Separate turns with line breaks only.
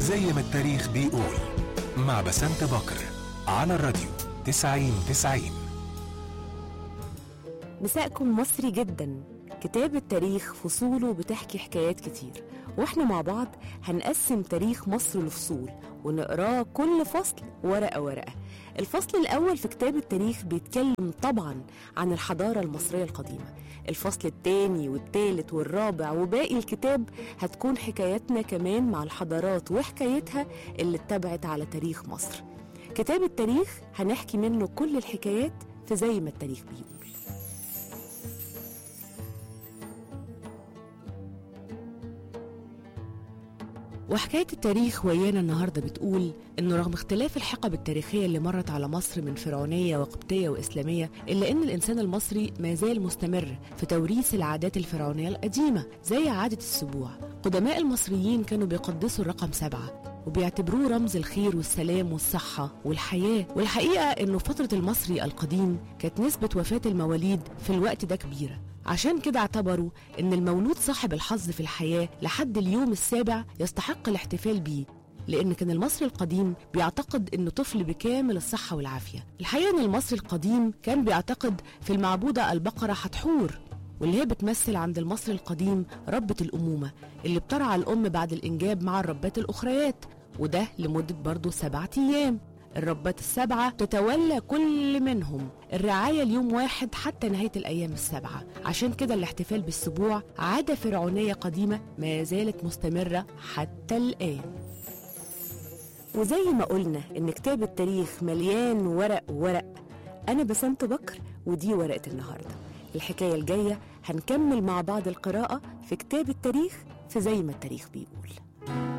زي ما التاريخ بيقول مع بسنت بكر على الراديو 90 90
مساءكم مصري جدا كتاب التاريخ فصوله بتحكي حكايات كتير واحنا مع بعض هنقسم تاريخ مصر لفصول ونقراه كل فصل ورقة ورقة الفصل الأول في كتاب التاريخ بيتكلم طبعا عن الحضارة المصرية القديمة الفصل الثاني والثالث والرابع وباقي الكتاب هتكون حكاياتنا كمان مع الحضارات وحكايتها اللي اتبعت على تاريخ مصر كتاب التاريخ هنحكي منه كل الحكايات في زي ما التاريخ بيقول وحكاية التاريخ ويانا النهاردة بتقول إنه رغم اختلاف الحقب التاريخية اللي مرت على مصر من فرعونية وقبطية وإسلامية إلا إن الإنسان المصري ما زال مستمر في توريث العادات الفرعونية القديمة زي عادة السبوع قدماء المصريين كانوا بيقدسوا الرقم سبعة وبيعتبروه رمز الخير والسلام والصحة والحياة والحقيقة إنه فترة المصري القديم كانت نسبة وفاة المواليد في الوقت ده كبيرة عشان كده اعتبروا ان المولود صاحب الحظ في الحياة لحد اليوم السابع يستحق الاحتفال بيه لأن كان المصري القديم بيعتقد إنه طفل بكامل الصحة والعافية الحقيقة إن المصري القديم كان بيعتقد في المعبودة البقرة حتحور واللي هي بتمثل عند المصري القديم ربة الأمومة اللي بترعى الأم بعد الإنجاب مع الربات الأخريات وده لمدة برضه سبعة أيام الربات السبعة تتولى كل منهم الرعاية اليوم واحد حتى نهاية الأيام السبعة عشان كده الاحتفال بالسبوع عادة فرعونية قديمة ما زالت مستمرة حتى الآن وزي ما قلنا إن كتاب التاريخ مليان ورق ورق أنا بسنت بكر ودي ورقة النهاردة الحكاية الجاية هنكمل مع بعض القراءة في كتاب التاريخ في زي ما التاريخ بيقول